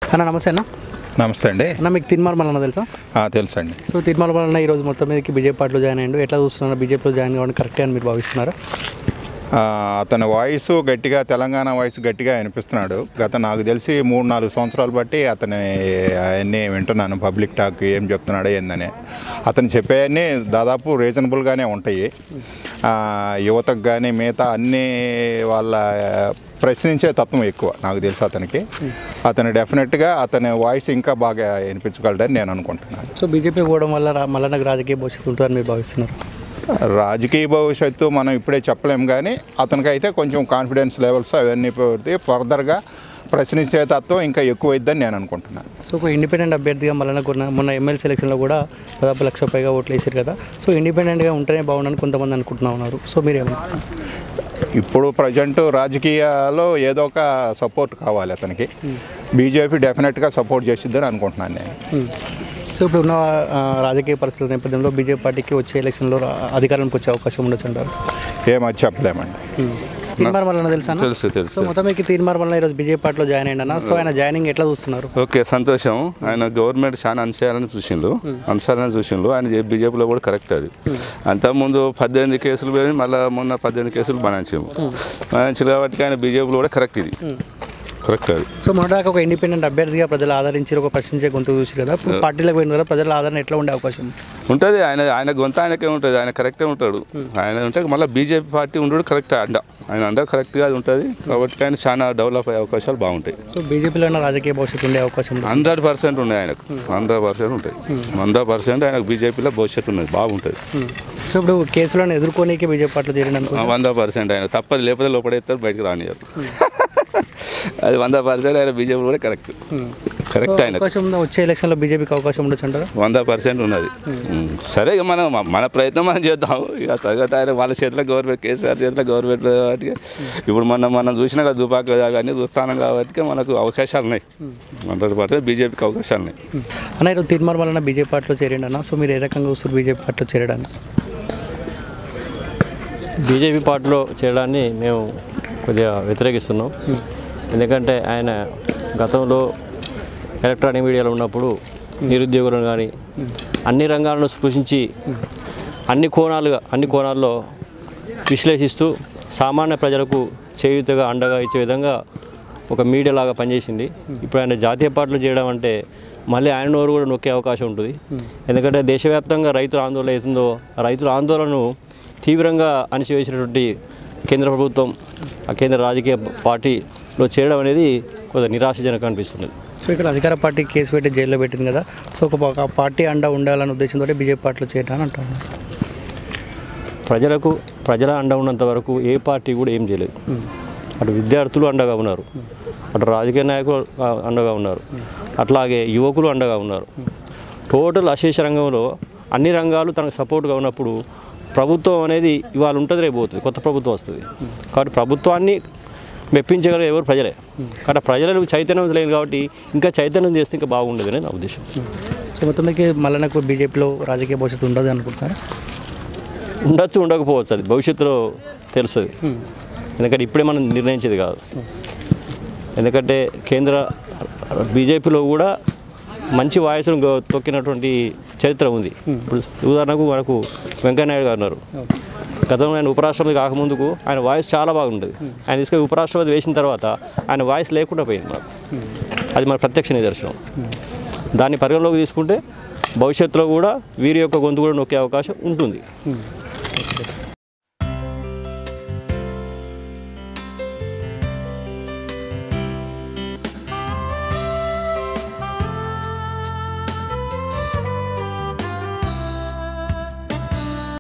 అన్న నమస్తే అన్న నమస్తే అండి అన్న మీకు తిరుమల మల్లన్న తెలుసా ఆ, తెలుసండి సో తిరుమల మల్లన్న ఈరోజు మొత్తం మీదకి బీజేపీ పార్టీలో జాయిన్ అయ్యండు ఎట్లా చూస్తున్నారు బీజేపీలో జాయిన్ కావడం కరెక్టే అని మీరు భావిస్తున్నారా ఆ, అతని వాయిస్ గట్టిగా తెలంగాణ వాయిస్ గట్టిగా వినిపిస్తున్నాడు గత నాకు తెలిసి మూడు నాలుగు సంవత్సరాలు బట్టి అతని అవన్నీ వింటున్నాను పబ్లిక్ టాక్ ఏం చెప్తున్నాడో ఏందని అతను చెప్పేవన్నీ దాదాపు రీజనబుల్గానే ఉంటాయి ఆ, యువతకు కానీ మిగతా అన్ని వాళ్ళ ప్రశ్నించే తత్వం ఎక్కువ నాకు తెలుసు అతనికి అతను డెఫినెట్గా అతని వాయిస్ ఇంకా బాగా వినిపించగలడని నేను అనుకుంటున్నాను సో బీజేపీ పోవడం వల్ల రా- మల్లన్నకు రాజకీయ భవిష్యత్తు ఉంటుందని మీరు భావిస్తున్నారు రాజకీయ భవిష్యత్తు మనం ఇప్పుడే చెప్పలేం కానీ అతనికైతే కొంచెం కాన్ఫిడెన్స్ లెవెల్స్ అవన్నీ పెడితే ఫర్దర్గా ప్రశ్నించే తత్వం ఇంకా ఎక్కువైద్దని నేను అనుకుంటున్నాను సో ఒక ఇండిపెండెంట్ అభ్యర్థిగా మల్లన్నకు ఉన్న మొన్న ఎమ్మెల్యే సెలక్షన్లో కూడా దాదాపు లక్ష పైగా ఓట్లు వేసారు కదా సో ఇండిపెండెంట్గా ఉంటేనే బాగుండని కొంతమంది అనుకుంటున్నా ఉన్నారు సో మీరేమంటారు ఇప్పుడు ప్రజెంట్ రాజకీయాల్లో ఏదో ఒక సపోర్ట్ కావాలి అతనికి బీజేపీ డెఫినెట్గా సపోర్ట్ చేసిద్దని అనుకుంటున్నాను నేను సో ఇప్పుడు ఉన్న ఆ, రాజకీయ పరిస్థితుల నేపథ్యంలో బీజేపీ పార్టీకి వచ్చే ఎలక్షన్లో రా- అధికారంలోకి వచ్చే అవకాశం ఉండొచ్చు అంటారు ఏమది చెప్పలేమండి తీర్మార్ మల్లన్న తెలుసా అన్న? తెలుసు తెలుసు సో మొత్తం మీకు తీర్మార్ వల్ల ఈరోజు బీజేపీ పార్టీలో జాయిన్ అయ్యిందన్న సో ఆయన జాయినింగ్ ఎట్లా చూస్తున్నారు ఓకే సంతోషం ఆయన గవర్నమెంట్ చాలా అంశాలను చూసిండు అంశాలను చూసిండు ఆయన బీజేపీలో కూడా కరెక్ట్ అది అంతకుముందు పద్దెనిమిది కేసులు పోయి మళ్ళీ మొన్న పద్దెనిమిది కేసులు బనాయించాము బనాయించారు కాబట్టి ఆయన బీజేపీలో కూడా కరెక్ట్ ఇది కరెక్ట్ అది సో మొన్నదాకా ఒక ఇండిపెండెంట్ అభ్యర్థిగా ప్రజలు ఆదరించి ఒక ప్రశ్నించే గొంతు చూసి కదా ఇప్పుడు పార్టీలకు పోయిన కదా ప్రజల ఆదరణ ఎట్లా ఉండే అవకాశం ఉంది? ఉంటుంది ఆయన ఆయన గొంత ఆయనకే ఉంటుంది ఆయన కరెక్టే ఉంటాడు ఆయన ఉంటే మళ్ళీ బీజేపీ పార్టీ ఉండడు కరెక్ట్ అండ ఆయన అండ కరెక్ట్గా అది ఉంటుంది కాబట్టి ఆయన చాలా డెవలప్ అయ్యే అవకాశాలు బాగుంటాయి సో బీజేపీలో ఉన్న రాజకీయ భవిష్యత్తు ఉండే అవకాశం ఉంది హండ్రెడ్ పర్సెంట్ ఉన్నాయి ఆయనకు హండ్రెడ్ పర్సెంట్ ఉంటాయి హండ్రెడ్ పర్సెంట్ ఆయనకు బీజేపీలో భవిష్యత్తు ఉన్నది బాగుంటుంది సో ఇప్పుడు కేసులను ఎదుర్కోనీకి బీజేపీ పార్టీలో చేరిన అనుకో వంద పర్సెంట్ ఆయన తప్పదు లేకపోతే లోపడేస్తారు బయటకు రానియరు అది వంద పర్సెంట్ ఆయన బీజేపీ కూడా కరెక్ట్ కరెక్ట్ ఆయన అవకాశం ఉందా వచ్చే ఎలక్షన్లో బీజేపీకి అవకాశం ఉండొచ్చు అంటారా వంద పర్సెంట్ ఉన్నది ఉమ్. సరే ఇక మనం మన ప్రయత్నం మనం చేద్దాం ఇక తర్వాత ఆయన వాళ్ళ చేతిలో గవర్నమెంట్ కేసీఆర్ చేతిలో గవర్నమెంట్ కాబట్టి ఇప్పుడు మనం మనం చూసినా కదా దుపాక కానీ చూస్తానం కాబట్టి మనకు అవకాశాలు ఉన్నాయి హండ్రెడ్ పర్సెంట్ బీజేపీకి అవకాశాలు ఉన్నాయి అన్న ఈరోజు తీర్మార్ వలన బీజేపీ పార్టీలో చేరిండు అన్న సో మీరు ఏ రకంగా చూస్తారు బీజేపీ పార్టీలో చేరడానికి బీజేపీ పార్టీలో చేరడాన్ని మేము కొద్దిగా వ్యతిరేకిస్తున్నాం ఎందుకంటే ఆయన గతంలో ఎలక్ట్రానిక్ మీడియాలో ఉన్నప్పుడు నిరుద్యోగులను కానీ అన్ని రంగాలను స్పృశించి అన్ని కోణాలుగా అన్ని కోణాల్లో విశ్లేషిస్తూ సామాన్య ప్రజలకు చేయూతగా అండగా ఇచ్చే విధంగా ఒక మీడియా లాగా పనిచేసింది ఇప్పుడు ఆయన జాతీయ పార్టీలు చేయడం అంటే మళ్ళీ ఆయన నోరు కూడా నొక్కే అవకాశం ఉంటుంది ఎందుకంటే దేశవ్యాప్తంగా రైతుల ఆందోళన అవుతుందో ఆ రైతుల ఆందోళనను తీవ్రంగా అణిచివేసినటువంటి కేంద్ర ప్రభుత్వం ఆ కేంద్ర రాజకీయ పార్టీలో చేరడం అనేది కొంత నిరాశజనకంగా అనిపిస్తుంది సో ఇక్కడ అధికార పార్టీ కేసు పెట్టి జైల్లో పెట్టింది కదా సో ఒక ఒక పార్టీ అండ ఉండాలనే ఉద్దేశంతో బీజేపీ పార్టీలో చేరడానికి అంటాను ప్రజలకు ప్రజల అండ ఉన్నంత వరకు ఏ పార్టీ కూడా ఏం చేయలేదు అటు విద్యార్థులు అండగా ఉన్నారు అటు రాజకీయ నాయకులు ఆ, అండగా ఉన్నారు అట్లాగే యువకులు అండగా ఉన్నారు టోటల్ అశేష రంగంలో అన్ని రంగాలు తనకు సపోర్ట్గా ఉన్నప్పుడు ప్రభుత్వం అనేది ఇవాళ ఉంటుంది రేపు పోతుంది కొత్త ప్రభుత్వం వస్తుంది కాబట్టి ప్రభుత్వాన్ని మెప్పించగల ఎవరు ప్రజలే కాబట్టి ప్రజలకు చైతన్యం లేదు కాబట్టి ఇంకా చైతన్యం చేస్తే ఇంకా బాగుండేదని నా ఉద్దేశం సో మొత్తానికి మళ్ళీ బీజేపీలో రాజకీయ భవిష్యత్తు ఉండదు అనుకుంటున్నారు ఉండొచ్చు ఉండకపోవచ్చు అది భవిష్యత్తులో తెలుస్తుంది ఎందుకంటే ఇప్పుడే మనం నిర్ణయించేది కాదు ఎందుకంటే కేంద్ర బీజేపీలో కూడా మంచి వాయిస్ను గ- తొక్కినటువంటి చరిత్ర ఉంది ఇప్పుడు ఉదాహరణకు మనకు వెంకయ్యనాయుడు గారు ఉన్నారు గతంలో ఆయన ఉపరాష్ట్రపతి కాకముందుకు ఆయన వాయిస్ చాలా బాగుండేది ఆయన తీసుకొని ఉపరాష్ట్రపతి వేసిన తర్వాత ఆయన వాయిస్ లేకుండా పోయింది మనకు అది మన ప్రత్యక్ష నిదర్శనం దాన్ని పరిగణలోకి తీసుకుంటే భవిష్యత్తులో కూడా వీరి యొక్క గొంతు కూడా నొక్కే అవకాశం ఉంటుంది